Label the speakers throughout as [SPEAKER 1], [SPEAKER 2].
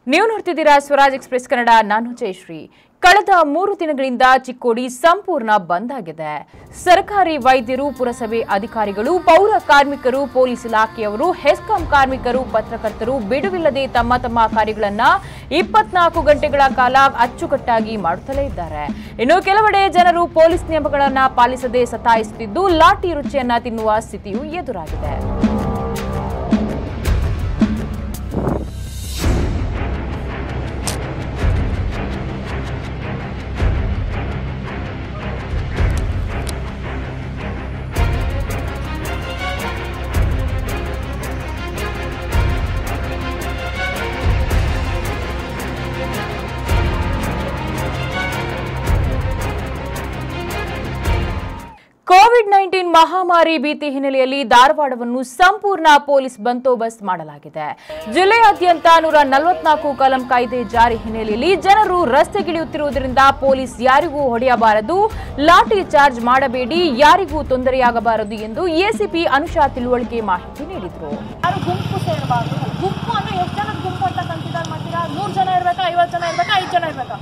[SPEAKER 1] ನೀವು ನೋಡ್ತಿದ್ದೀರಾ ಸ್ವರಾಜ್ ಎಕ್ಸ್ಪ್ರೆಸ್ ಕನ್ನಡ ನಾನು ಜಯಶ್ರೀ ಕಳೆದ ಮೂರು ದಿನಗಳಿಂದ ಚಿಕ್ಕೋಡಿ ಸಂಪೂರ್ಣ ಬಂದ್ ಆಗಿದೆ ಸರ್ಕಾರಿ ವೈದ್ಯರು ಪುರಸಭೆ ಅಧಿಕಾರಿಗಳು ಪೌರ ಕಾರ್ಮಿಕರು ಪೊಲೀಸ್ ಇಲಾಖೆಯವರು ಹೆಸ್ಕಾಂ ಕಾರ್ಮಿಕರು ಪತ್ರಕರ್ತರು ಬಿಡುವಿಲ್ಲದೆ ತಮ್ಮ ತಮ್ಮ ಕಾರ್ಯಗಳನ್ನ ಇಪ್ಪತ್ನಾಲ್ಕು ಗಂಟೆಗಳ ಕಾಲ ಅಚ್ಚುಕಟ್ಟಾಗಿ ಮಾಡುತ್ತಲೇ ಇದ್ದಾರೆ ಇನ್ನು ಕೆಲವೆಡೆ ಜನರು ಪೊಲೀಸ್ ನಿಯಮಗಳನ್ನ ಪಾಲಿಸದೆ ಸತಾಯಿಸುತ್ತಿದ್ದು ಲಾಠಿ ರುಚಿಯನ್ನ ತಿನ್ನುವ ಸ್ಥಿತಿಯು ಎದುರಾಗಿದೆ ಕೋವಿಡ್ ನೈನ್ಟೀನ್ ಮಹಾಮಾರಿ ಭೀತಿ ಹಿನ್ನೆಲೆಯಲ್ಲಿ ಧಾರವಾಡವನ್ನು ಸಂಪೂರ್ಣ ಪೊಲೀಸ್ ಬಂದೋಬಸ್ತ್ ಮಾಡಲಾಗಿದೆ ಜಿಲ್ಲೆಯಾದ್ಯಂತ ನೂರ ನಲವತ್ನಾಲ್ಕು ಕಲಂ ಕಾಯ್ದೆ ಜಾರಿ ಹಿನ್ನೆಲೆಯಲ್ಲಿ ಜನರು ರಸ್ತೆಗಿಳಿಯುತ್ತಿರುವುದರಿಂದ ಪೊಲೀಸ್ ಯಾರಿಗೂ ಹೊಡೆಯಬಾರದು ಲಾಠಿ ಚಾರ್ಜ್ ಮಾಡಬೇಡಿ ಯಾರಿಗೂ ತೊಂದರೆಯಾಗಬಾರದು ಎಂದು ಎಸಿಪಿ ಅನುಷಾ ತಿಳುವಳಿಕೆ ಮಾಹಿತಿ ನೀಡಿದರು
[SPEAKER 2] ಯಾರು ಗುಂಪು ಸೇರಬಾರ್ದು ಗುಂಪು ಅಂದ್ರೆ ಎಷ್ಟು ಜನದ ಗುಂಪು ಅಂತ ಕನ್ಸಿಡರ್ ಮಾಡ್ತೀರಾ ನೂರು ಜನ ಇರ್ಬೇಕಾ ಐವತ್ತು ಜನ ಇರ್ಬೇಕಾ ಐದು ಜನ ಇರ್ಬೇಕಾ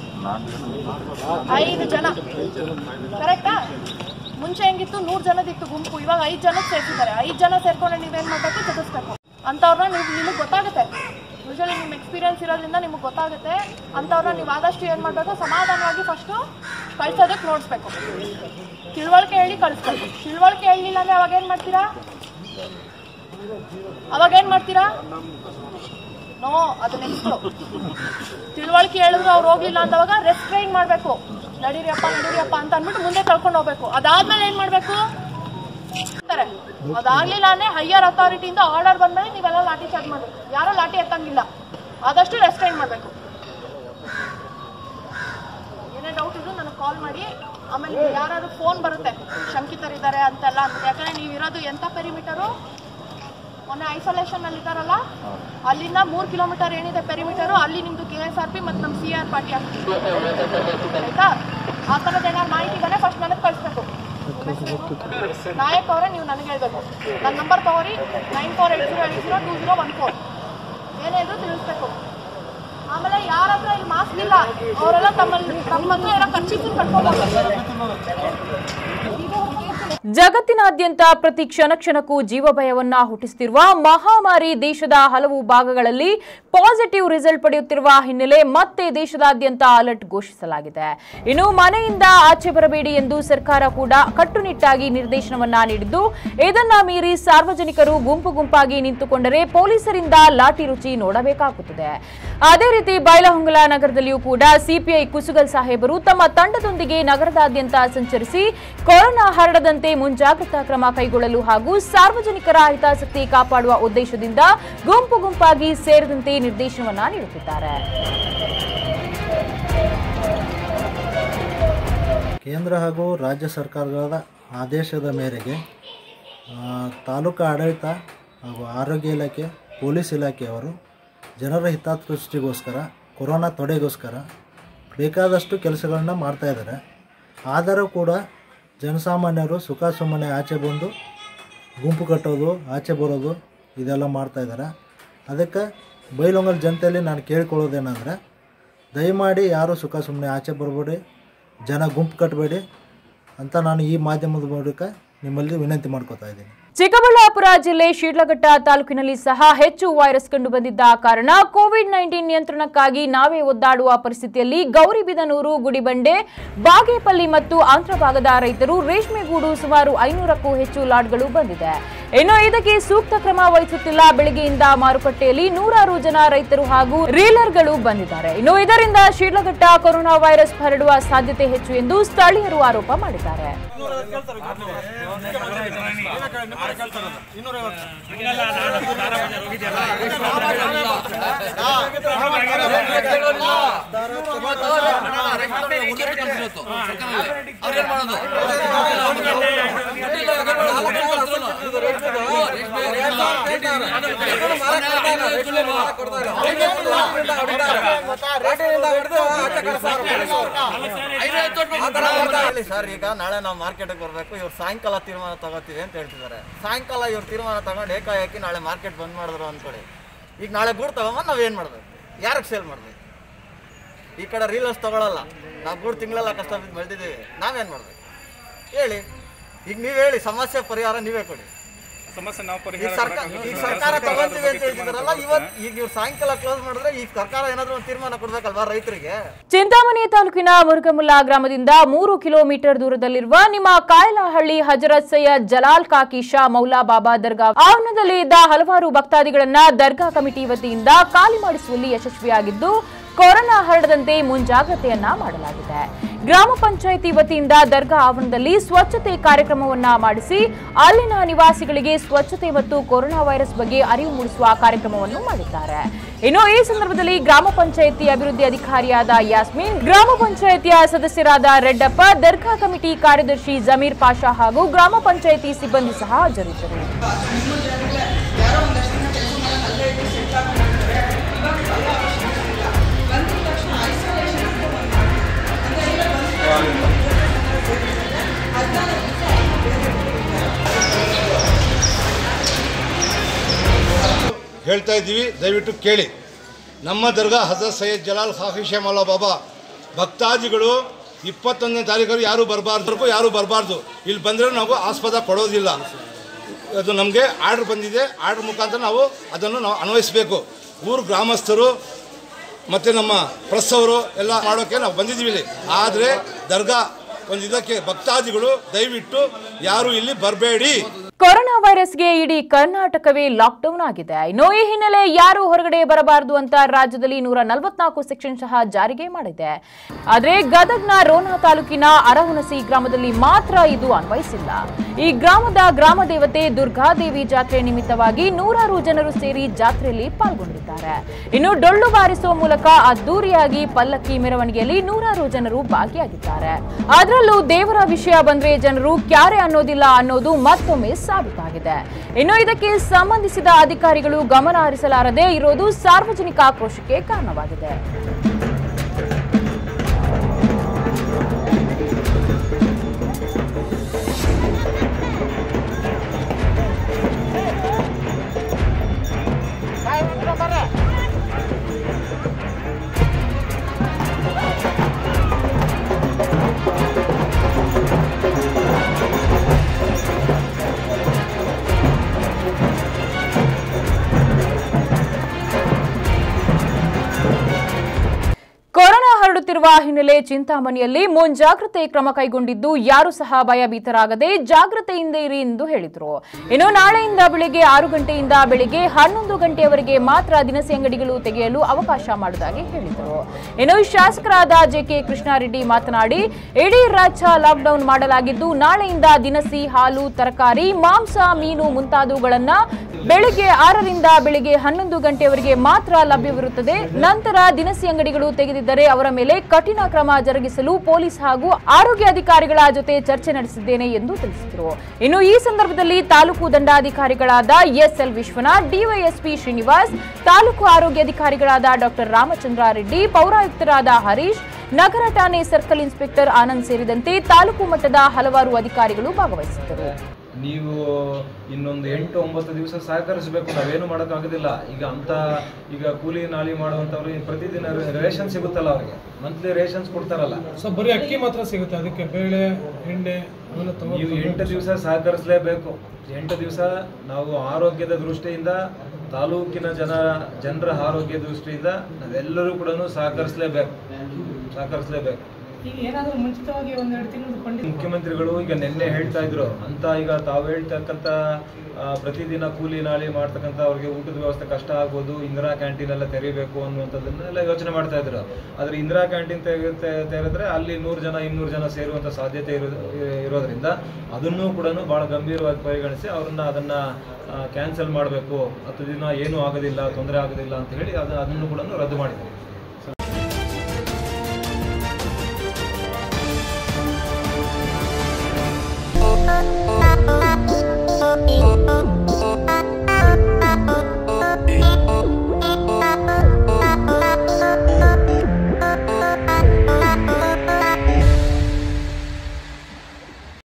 [SPEAKER 2] ಐದು ಜನ ಕರೆಕ್ಟಾ ಮುಂಚೆ ಹೆಂಗಿತ್ತು ನೂರು ಜನದಿತ್ತು ಗುಂಪು ಇವಾಗ ಐದು ಜನ ಸೇರ್ಸಿದ್ದಾರೆ ಐದು ಜನ ಸೇರ್ಕೊಂಡು ನೀವೇನ್ ಮಾಡ್ಬೇಕು ಚದುರಿಸ್ಬೇಕು ಅಂಥವ್ರನ್ನ ನೀವು ನಿಮಗೆ ಗೊತ್ತಾಗುತ್ತೆ ಯೂಶಲಿ ನಿಮ್ಮ ಎಕ್ಸ್ಪೀರಿಯನ್ಸ್ ಇರೋದ್ರಿಂದ ನಿಮಗೆ ಗೊತ್ತಾಗುತ್ತೆ ಅಂಥವ್ರನ್ನ ನೀವು ಆದಷ್ಟು ಏನು ಮಾಡಬೇಕು ಸಮಾಧಾನವಾಗಿ ಫಸ್ಟು ಕಳ್ಸೋದಕ್ಕೆ ನೋಡಿಸ್ಬೇಕು ತಿಳುವಳಿಕೆ ಹೇಳಿ ಕಳಿಸ್ಬೇಕು ತಿಳುವಳಿಕೆ ಹೇಳಿಲ್ಲ ಅಂದ್ರೆ ಅವಾಗ ಏನು ಮಾಡ್ತೀರಾ ಅವಾಗ ಏನ್ ಮಾಡ್ತೀರಾ ನೋ ಅದು ನೆಕ್ಸ್ಟ್ ತಿಳುವಳಿಕೆ ಹೇಳಿದ್ರು ಅವ್ರು ಹೋಗ್ಲಿಲ್ಲ ಅಂತವಾಗ ರೆಸ್ಟ್ರೈನ್ ಮಾಡ್ಬೇಕು ನಡೀರಿಯಪ್ಪ ನಡೀರಿಯಪ್ಪ ಅಂತ ಅಂದ್ಬಿಟ್ಟು ಮುಂದೆ ಕಳ್ಕೊಂಡು ಹೋಗ್ಬೇಕು ಅದಾದ್ಮೇಲೆ ಏನ್ ಮಾಡ್ಬೇಕು ಅಂತಾರೆ. ಅದಾಗ್ಲಿಲ್ಲ ಅಂದ್ರೆ ಹೈಯರ್ ಅಥಾರಿಟಿಯಿಂದ ಆರ್ಡರ್ ಬಂದ್ಮೇಲೆ ನೀವೆಲ್ಲ ಲಾಠಿ ಚಾರ್ಜ್ ಮಾಡ್ಬೇಕು ಯಾರೋ ಲಾಠಿ ಎತ್ತಂಗಿಲ್ಲ ಆದಷ್ಟು ರೆಸ್ಟ್ರೈನ್ ಮಾಡ್ಬೇಕು ಏನೇ ಡೌಟ್ ಇದ್ರು ನನಗೆ ಕಾಲ್ ಮಾಡಿ ಆಮೇಲೆ ಯಾರು ಫೋನ್ ಬರುತ್ತೆ ಶಂಕಿತರಿದ್ದಾರೆ ಅಂತೆಲ್ಲ ಅಂದ್ಬಿಟ್ಟು ಯಾಕಂದ್ರೆ ನೀವು ಇರೋದು ಎಂತ ಪೆರಿಮೀಟರು ಮೊನ್ನೆ ಐಸೋಲೇಷನ್ ಅಲ್ಲಿ ಇದ್ದಾರಲ್ಲ ಅಲ್ಲಿಂದ ಮೂರ್ ಕಿಲೋಮೀಟರ್ ಏನಿದೆ ಪೆರಿಮೀಟರ್ ಅಲ್ಲಿ ನಿಮ್ದು ಕೆ ಎಸ್ ಆರ್ ಪಿ ಮತ್ತು ನಮ್ಮ ಸಿ ಆರ್ ಪಾರ್ಟಿ ಆಯ್ತಾ ಆ ಥರದ್ದು ಏನಾದ್ರು ಮಾಹಿತಿ ಬಂದ್ರೆ ಫಸ್ಟ್ ನನಗೆ ಕಳಿಸ್ಬೇಕು ನಾಯಕ್ ಅವರೇ ನೀವು ನನಗೆ ಹೇಳ್ಬೇಕು ನನ್ನ ನಂಬರ್ ತಗೋರಿ nine four eight zero eight zero two zero one four ಏನೇ ಇದ್ರು ತಿಳಿಸ್ಬೇಕು ಆಮೇಲೆ ಯಾರ ಹತ್ರ ಇಲ್ಲಿ ಮಾಸ್ಕ್ ಇಲ್ಲ ಅವರೆಲ್ಲ ತಮ್ಮಲ್ಲಿ ತಮ್ಮ ಹತ್ರ ಏನೋ ಖರ್ಚಿಗೂ ಕಟ್ಕೊಂಡು
[SPEAKER 1] ಜಗತ್ತಿನಾದ್ಯಂತ ಪ್ರತಿ ಕ್ಷಣ ಕ್ಷಣಕ್ಕೂ ಜೀವಭಯವನ್ನ ಹುಟ್ಟಿಸುತ್ತಿರುವ ಮಹಾಮಾರಿ ದೇಶದ ಹಲವು ಭಾಗಗಳಲ್ಲಿ ಪಾಸಿಟಿವ್ ರಿಸಲ್ಟ್ ಪಡೆಯುತ್ತಿರುವ ಹಿನ್ನೆಲೆ ಮತ್ತೆ ದೇಶದಾದ್ಯಂತ ಅಲರ್ಟ್ ಘೋಷಿಸಲಾಗಿದೆ ಇನ್ನು ಮನೆಯಿಂದ ಆಚೆ ಬರಬೇಡಿ ಎಂದು ಸರ್ಕಾರ ಕೂಡ ಕಟ್ಟುನಿಟ್ಟಾಗಿ ನಿರ್ದೇಶನವನ್ನ ನೀಡಿದ್ದು ಇದನ್ನ ಮೀರಿ ಸಾರ್ವಜನಿಕರು ಗುಂಪು ಗುಂಪಾಗಿ ನಿಂತುಕೊಂಡರೆ ಪೊಲೀಸರಿಂದ ಲಾಠಿ ರುಚಿ ನೋಡಬೇಕಾಗುತ್ತದೆ ಅದೇ ರೀತಿ ಬೈಲಹೊಂಗಲ ನಗರದಲ್ಲಿಯೂ ಕೂಡ ಸಿಪಿಐ ಕುಸುಗಲ್ ಸಾಹೇಬರು ತಮ್ಮ ತಂಡದೊಂದಿಗೆ ನಗರದಾದ್ಯಂತ ಸಂಚರಿಸಿ ಕೊರೋನಾ ಹರಡದಂತೆ ಮುಂಜಾಗ್ರತಾ ಕ್ರಮ ಕೈಗೊಳ್ಳಲು ಹಾಗೂ ಸಾರ್ವಜನಿಕರ ಹಿತಾಸಕ್ತಿ ಕಾಪಾಡುವ ಉದ್ದೇಶದಿಂದ ಗುಂಪು ಗುಂಪಾಗಿ ಸೇರಿದಂತೆ ನಿರ್ದೇಶನವನ್ನ ನೀಡುತ್ತಿದ್ದಾರೆ
[SPEAKER 3] ಕೇಂದ್ರ ಹಾಗೂ ರಾಜ್ಯ ಸರ್ಕಾರದ ಆದೇಶದ ಮೇರೆಗೆ ಆ, ತಾಲೂಕು ಆಡಳಿತ ಹಾಗೂ ಆರೋಗ್ಯ ಇಲಾಖೆ ಪೊಲೀಸ್ ಇಲಾಖೆಯವರು ಜನರ ಹಿತದೃಷ್ಟಿಗೋಸ್ಕರ ಕೊರೋನಾ ತಡೆಗೋಸ್ಕರ ಬೇಕಾದಷ್ಟು ಕೆಲಸಗಳನ್ನ ಮಾಡ್ತಾ ಇದ್ದಾರೆ ಆದರೂ ಕೂಡ ಜನಸಾಮಾನ್ಯರು ಸುಖ ಸುಮ್ಮನೆ ಆಚೆ ಬಂದು ಗುಂಪು ಕಟ್ಟೋದು ಆಚೆ ಬರೋದು ಇದೆಲ್ಲ ಮಾಡ್ತಾ ಇದ್ದಾರೆ ಅದಕ್ಕೆ ಬೈಲೊಂಗಲ್ ಜನತೆಯಲ್ಲಿ ನಾನು ಕೇಳ್ಕೊಳ್ಳೋದೇನೆಂದರೆ ದಯಮಾಡಿ ಯಾರು ಸುಖ ಸುಮ್ಮನೆ ಆಚೆ ಬರಬೇಡಿ ಜನ ಗುಂಪು ಕಟ್ಟಬೇಡಿ ಅಂತ ನಾನು ಈ ಮಾಧ್ಯಮದ ಮೂಲಕ ನಿಮ್ಮಲ್ಲಿ ವಿನಂತಿ ಮಾಡ್ಕೋತಾ ಇದ್ದೀನಿ
[SPEAKER 1] ಚಿಕ್ಕಬಳ್ಳಾಪುರ ಜಿಲ್ಲೆ ಶಿಡ್ಲಘಟ್ಟ ತಾಲೂಕಿನಲ್ಲಿ ಸಹ ಹೆಚ್ಚು ವೈರಸ್ ಕಂಡು ಬಂದಿದ್ದ ಕಾರಣ ಕೋವಿಡ್ ನೈನ್ಟೀನ್ ನಿಯಂತ್ರಣಕ್ಕಾಗಿ ನಾವೇ ಒದ್ದಾಡುವ ಪರಿಸ್ಥಿತಿಯಲ್ಲಿ ಗೌರಿಬಿದನೂರು ಗುಡಿಬಂಡೆ ಬಾಗೇಪಲ್ಲಿ ಮತ್ತು ಆಂಧ್ರ ಭಾಗದ ರೈತರು ರೇಷ್ಮೆಗೂಡು ಸುಮಾರು ಐನೂರಕ್ಕೂ ಹೆಚ್ಚು ಲಾಟ್ಗಳು ಬಂದಿದೆ ಇನ್ನು ಇದಕ್ಕೆ ಸೂಕ್ತ ಕ್ರಮ ವಹಿಸುತ್ತಿಲ್ಲ ಬೆಳಗ್ಗೆಯಿಂದ ಮಾರುಕಟ್ಟೆಯಲ್ಲಿ ನೂರಾರು ಜನ ರೈತರು ಹಾಗೂ ರೀಲರ್ಗಳು ಬಂದಿದ್ದಾರೆ ಇನ್ನು ಇದರಿಂದ ಶಿಡ್ಲಘಟ್ಟ ಕೊರೋನಾ ವೈರಸ್ ಹರಡುವ ಸಾಧ್ಯತೆ ಹೆಚ್ಚು ಎಂದು ಸ್ಥಳೀಯರು ಆರೋಪ ಮಾಡಿದ್ದಾರೆ
[SPEAKER 4] ಹೇಳಿ ಸರ್ ಈಗ ನಾಳೆ ನಾವು ಮಾರ್ಕೆಟ್ಗೆ ಬರಬೇಕು ಇವ್ರು ಸಾಯಂಕಾಲ ತೀರ್ಮಾನ ತಗೋತೀವಿ ಅಂತ ಹೇಳ್ತಿದ್ದಾರೆ ಸಾಯಂಕಾಲ ಇವ್ರು ತೀರ್ಮಾನ ತಗೊಂಡು ಏಕಾಏಕಿ ನಾಳೆ ಮಾರ್ಕೆಟ್ ಬಂದ್ ಮಾಡಿದ್ರು ಅನ್ಕೊಳ್ಳಿ ಈಗ ನಾಳೆ ಗೂಡ್ ತಗೊಂಬಂದು ನಾವೇನ್ ಮಾಡ್ಬೇಕು ಯಾರಿಗೆ ಸೇಲ್ ಮಾಡಬೇಕು ಈ ಕಡೆ ರೀಲರ್ಸ್ ತಗೊಳ್ಳಲ್ಲ ನಾವು ಮೂರು ತಿಂಗಳೆಲ್ಲ ಕಷ್ಟ ಬಿದ್ದು ಬೆಳೆದಿದ್ದೀವಿ ನಾವೇನು ಮಾಡಬೇಕು ಹೇಳಿ ಈಗ ನೀವು ಹೇಳಿ ಸಮಸ್ಯೆ ಪರಿಹಾರ ನೀವೇ ಕೊಡಿ
[SPEAKER 5] ಸಮಸ್ಯೆ ನಾವು
[SPEAKER 4] ಈಗ
[SPEAKER 5] ಪರಿಹಾರ
[SPEAKER 4] ಸರ್ಕಾರ ಈಗ ಸರ್ಕಾರ ತಗೊಂತೀವಿ ಅಂತ ಹೇಳ್ತಿದಾರಲ್ಲ ಇವತ್ತು ಈಗ ಇವ್ರು ಸಾಯಂಕಾಲ ಕ್ಲೋಸ್ ಮಾಡಿದ್ರೆ ಈಗ ಸರ್ಕಾರ ಏನಾದರೂ ಒಂದು ತೀರ್ಮಾನ ಕೊಡ್ಬೇಕಲ್ವಾ ರೈತರಿಗೆ
[SPEAKER 1] ಚಿಂತಾಮಣಿ ತಾಲೂಕಿನ ಮುರುಗಮುಲ್ಲಾ ಗ್ರಾಮದಿಂದ ಮೂರು ಕಿಲೋಮೀಟರ್ ದೂರದಲ್ಲಿರುವ ನಿಮ್ಮ ಕಾಯಲಹಳ್ಳಿ ಹಜರತ್ ಸೈಯದ್ ಜಲಾಲ್ ಕಾಕಿ ಶಾ ಮೌಲಾ ಬಾಬಾ ದರ್ಗಾ ಆವರಣದಲ್ಲಿ ಇದ್ದ ಹಲವಾರು ಭಕ್ತಾದಿಗಳನ್ನ ದರ್ಗಾ ಕಮಿಟಿ ವತಿಯಿಂದ ಖಾಲಿ ಮಾಡಿಸುವಲ್ಲಿ ಯಶಸ್ವಿಯಾಗಿದ್ದು ಕೊರೋನಾ ಹರಡದಂತೆ ಮುಂಜಾಗ್ರತೆಯನ್ನ ಮಾಡಲಾಗಿದೆ ಗ್ರಾಮ ಪಂಚಾಯಿತಿ ವತಿಯಿಂದ ದರ್ಗಾ ಆವರಣದಲ್ಲಿ ಸ್ವಚ್ಛತೆ ಕಾರ್ಯಕ್ರಮವನ್ನ ಮಾಡಿಸಿ ಅಲ್ಲಿನ ನಿವಾಸಿಗಳಿಗೆ ಸ್ವಚ್ಛತೆ ಮತ್ತು ಕೊರೋನಾ ವೈರಸ್ ಬಗ್ಗೆ ಅರಿವು ಮೂಡಿಸುವ ಕಾರ್ಯಕ್ರಮವನ್ನು ಮಾಡಿದ್ದಾರೆ ಇನ್ನು ಈ ಸಂದರ್ಭದಲ್ಲಿ ಗ್ರಾಮ ಪಂಚಾಯಿತಿ ಅಭಿವೃದ್ಧಿ ಅಧಿಕಾರಿಯಾದ ಯಾಸ್ಮಿನ್ ಗ್ರಾಮ ಪಂಚಾಯಿತಿಯ ಸದಸ್ಯರಾದ ರೆಡ್ಡಪ್ಪ ದರ್ಗಾ ಕಮಿಟಿ ಕಾರ್ಯದರ್ಶಿ ಜಮೀರ್ ಪಾಷಾ ಹಾಗೂ ಗ್ರಾಮ ಪಂಚಾಯಿತಿ ಸಿಬ್ಬಂದಿ ಸಹ ಹಾಜರಿದ್ದರು
[SPEAKER 6] ಹೇಳ್ತಾ ಇದ್ದೀವಿ ದಯವಿಟ್ಟು ಕೇಳಿ ನಮ್ಮ ದರ್ಗಾ ಹಜರತ್ ಸೈಯದ್ ಜಲಾಲ್ ಖಾಫಿ ಮೌಲಾ ಬಾಬಾ ಭಕ್ತಾದಿಗಳು ಇಪ್ಪತ್ತೊಂದನೇ ತಾರೀಕು ಯಾರೂ ಬರಬಾರ್ದು ಯಾರೂ ಬರಬಾರ್ದು ಇಲ್ಲಿ ಬಂದರೆ ನಾವು ಆಸ್ಪದ ಕೊಡೋದಿಲ್ಲ ಅದು ನಮಗೆ ಆರ್ಡ್ರ್ ಬಂದಿದೆ ಆರ್ಡ್ರ್ ಮುಖಾಂತರ ನಾವು ಅದನ್ನು ನಾವು ಅನ್ವಯಿಸಬೇಕು ಊರು ಗ್ರಾಮಸ್ಥರು ಮತ್ತು ನಮ್ಮ ಪ್ರೆಸ್ ಅವರು ಎಲ್ಲ ಮಾಡೋಕ್ಕೆ ನಾವು ಬಂದಿದ್ದೀವಿ ಇಲ್ಲಿ ಆದರೆ ದರ್ಗಾ ಒಂದು ಇದಕ್ಕೆ ಭಕ್ತಾದಿಗಳು ದಯವಿಟ್ಟು ಯಾರು ಇಲ್ಲಿ ಬರಬೇಡಿ
[SPEAKER 1] ಕೊರೋನಾ ವೈರಸ್ಗೆ ಇಡೀ ಕರ್ನಾಟಕವೇ ಲಾಕ್ಡೌನ್ ಆಗಿದೆ ಇನ್ನು ಈ ಹಿನ್ನೆಲೆ ಯಾರು ಹೊರಗಡೆ ಬರಬಾರದು ಅಂತ ರಾಜ್ಯದಲ್ಲಿ ನೂರ ನಲವತ್ನಾಲ್ಕು ಸೆಕ್ಷನ್ ಸಹ ಜಾರಿಗೆ ಮಾಡಿದೆ ಆದ್ರೆ ಗದಗ್ನ ರೋಣ ತಾಲೂಕಿನ ಅರಹುಣಸಿ ಗ್ರಾಮದಲ್ಲಿ ಮಾತ್ರ ಇದು ಅನ್ವಯಿಸಿಲ್ಲ ಈ ಗ್ರಾಮದ ಗ್ರಾಮ ದೇವತೆ ದುರ್ಗಾದೇವಿ ಜಾತ್ರೆ ನಿಮಿತ್ತವಾಗಿ ನೂರಾರು ಜನರು ಸೇರಿ ಜಾತ್ರೆಯಲ್ಲಿ ಪಾಲ್ಗೊಂಡಿದ್ದಾರೆ ಇನ್ನು ಡೊಳ್ಳು ಬಾರಿಸುವ ಮೂಲಕ ಅದ್ದೂರಿಯಾಗಿ ಪಲ್ಲಕ್ಕಿ ಮೆರವಣಿಗೆಯಲ್ಲಿ ನೂರಾರು ಜನರು ಭಾಗಿಯಾಗಿದ್ದಾರೆ ಅದರಲ್ಲೂ ದೇವರ ವಿಷಯ ಬಂದ್ರೆ ಜನರು ಕ್ಯಾರೆ ಅನ್ನೋದಿಲ್ಲ ಅನ್ನೋದು ಮತ್ತೊಮ್ಮೆ ಸಾಬೀತಾಗಿದೆ ಇನ್ನು ಇದಕ್ಕೆ ಸಂಬಂಧಿಸಿದ ಅಧಿಕಾರಿಗಳು ಗಮನ ಹರಿಸಲಾರದೆ ಇರೋದು ಸಾರ್ವಜನಿಕ ಆಕ್ರೋಶಕ್ಕೆ ಕಾರಣವಾಗಿದೆ ಕೊರೋನಾ ಹರಡುತ್ತಿರುವ ಹಿನ್ನೆಲೆ ಚಿಂತಾಮಣಿಯಲ್ಲಿ ಮುಂಜಾಗ್ರತೆ ಕ್ರಮ ಕೈಗೊಂಡಿದ್ದು ಯಾರು ಸಹ ಭಯಭೀತರಾಗದೆ ಜಾಗ್ರತೆಯಿಂದ ಇರಿ ಎಂದು ಹೇಳಿದರು ಇನ್ನು ನಾಳೆಯಿಂದ ಬೆಳಿಗ್ಗೆ ಆರು ಗಂಟೆಯಿಂದ ಬೆಳಿಗ್ಗೆ ಹನ್ನೊಂದು ಗಂಟೆಯವರೆಗೆ ಮಾತ್ರ ದಿನಸಿ ಅಂಗಡಿಗಳು ತೆಗೆಯಲು ಅವಕಾಶ ಮಾಡುವುದಾಗಿ ಹೇಳಿದರು ಇನ್ನು ಶಾಸಕರಾದ ಜೆಕೆ ಕೃಷ್ಣಾರೆಡ್ಡಿ ಮಾತನಾಡಿ ಇಡೀ ರಾಜ್ಯ ಲಾಕ್ಡೌನ್ ಮಾಡಲಾಗಿದ್ದು ನಾಳೆಯಿಂದ ದಿನಸಿ ಹಾಲು ತರಕಾರಿ ಮಾಂಸ ಮೀನು ಮುಂತಾದವುಗಳನ್ನ ಬೆಳಿಗ್ಗೆ ಆರರಿಂದ ಬೆಳಿಗ್ಗೆ ಹನ್ನೊಂದು ಗಂಟೆಯವರೆಗೆ ಮಾತ್ರ ಲಭ್ಯವಿರುತ್ತದೆ ನಂತರ ದಿನಸಿ ಅಂಗಡಿಗಳು ತೆಗೆದಿದ್ದರೆ ಅವರ ಮೇಲೆ ಕಠಿಣ ಕ್ರಮ ಜರುಗಿಸಲು ಪೊಲೀಸ್ ಹಾಗೂ ಆರೋಗ್ಯ ಅಧಿಕಾರಿಗಳ ಜೊತೆ ಚರ್ಚೆ ನಡೆಸಿದ್ದೇನೆ ಎಂದು ತಿಳಿಸಿದರು ಇನ್ನು ಈ ಸಂದರ್ಭದಲ್ಲಿ ತಾಲೂಕು ದಂಡಾಧಿಕಾರಿಗಳಾದ ಎಸ್ಎಲ್ ವಿಶ್ವನಾಥ್ ಡಿವೈಎಸ್ಪಿ ಶ್ರೀನಿವಾಸ್ ತಾಲೂಕು ಆರೋಗ್ಯಾಧಿಕಾರಿಗಳಾದ ಡಾಕ್ಟರ್ ರಾಮಚಂದ್ರ ರೆಡ್ಡಿ ಪೌರಾಯುಕ್ತರಾದ ಹರೀಶ್ ನಗರ ಠಾಣೆ ಸರ್ಕಲ್ ಇನ್ಸ್ಪೆಕ್ಟರ್ ಆನಂದ್ ಸೇರಿದಂತೆ ತಾಲೂಕು ಮಟ್ಟದ ಹಲವಾರು ಅಧಿಕಾರಿಗಳು ಭಾಗವಹಿಸಿದ್ದರು
[SPEAKER 7] ನೀವು ಇನ್ನೊಂದು ಎಂಟು ಒಂಬತ್ತು ದಿವಸ ಸಹಕರಿಸಬೇಕು ನಾವೇನು ಮಾಡೋಕ್ಕಾಗೋದಿಲ್ಲ ಈಗ ಅಂತ ಈಗ ಕೂಲಿ ನಾಲಿ ಮಾಡುವಂಥವ್ರು ಈ ಪ್ರತಿದಿನ ರೇಷನ್ ಸಿಗುತ್ತಲ್ಲ ಅವ್ರಿಗೆ ಮಂತ್ಲಿ ರೇಷನ್ಸ್ ಕೊಡ್ತಾರಲ್ಲ
[SPEAKER 8] ಸೊ ಬರೀ ಅಕ್ಕಿ ಮಾತ್ರ ಸಿಗುತ್ತೆ ಅದಕ್ಕೆ ಬೇಳೆ ಎಣ್ಣೆ ಅವೆಲ್ಲ ತಗೋ
[SPEAKER 7] ನೀವು ಎಂಟು ದಿವಸ ಸಹಕರಿಸಲೇಬೇಕು ಎಂಟು ದಿವಸ ನಾವು ಆರೋಗ್ಯದ ದೃಷ್ಟಿಯಿಂದ ತಾಲೂಕಿನ ಜನ ಜನರ ಆರೋಗ್ಯ ದೃಷ್ಟಿಯಿಂದ ನಾವೆಲ್ಲರೂ ಕೂಡ ಸಹಕರಿಸಲೇಬೇಕು ಸಹಕರಿಸಲೇಬೇಕು
[SPEAKER 8] ಈಗ ಏನಾದರೂ ಮುಂಚಿತವಾಗಿ ಒಂದೆರಡು ತಿಂಗಳು ಖಂಡಿತ
[SPEAKER 7] ಮುಖ್ಯಮಂತ್ರಿಗಳು ಈಗ ನಿನ್ನೆ ಹೇಳ್ತಾ ಇದ್ರು ಅಂತ ಈಗ ತಾವು ಹೇಳ್ತಕ್ಕಂಥ ಆ, ಪ್ರತಿದಿನ ಕೂಲಿ ನಾಲಿ ಮಾಡ್ತಕ್ಕಂಥ ಅವ್ರಿಗೆ ಊಟದ ವ್ಯವಸ್ಥೆ ಕಷ್ಟ ಆಗ್ಬೋದು ಇಂದಿರಾ ಕ್ಯಾಂಟೀನ್ ಎಲ್ಲ ತೆರಿಬೇಕು ಅನ್ನುವಂಥದ್ದನ್ನೆಲ್ಲ ಯೋಚನೆ ಮಾಡ್ತಾ ಇದ್ರು ಆದ್ರೆ ಇಂದಿರಾ ಕ್ಯಾಂಟೀನ್ ತೆರೆದ್ರೆ ಅಲ್ಲಿ ನೂರು ಜನ ಇನ್ನೂರು ಜನ ಸೇರುವಂಥ ಸಾಧ್ಯತೆ ಇರೋ ಇರೋದ್ರಿಂದ ಅದನ್ನೂ ಕೂಡ ಬಹಳ ಗಂಭೀರವಾಗಿ ಪರಿಗಣಿಸಿ ಅವ್ರನ್ನ ಅದನ್ನ ಕ್ಯಾನ್ಸಲ್ ಮಾಡಬೇಕು ಹತ್ತು ದಿನ ಏನೂ ಆಗೋದಿಲ್ಲ ತೊಂದರೆ ಆಗೋದಿಲ್ಲ ಅಂತ ಹೇಳಿ ಅದು ಅದನ್ನು ಕೂಡ ರದ್ದು ಮಾಡಿದ್ದಾರೆ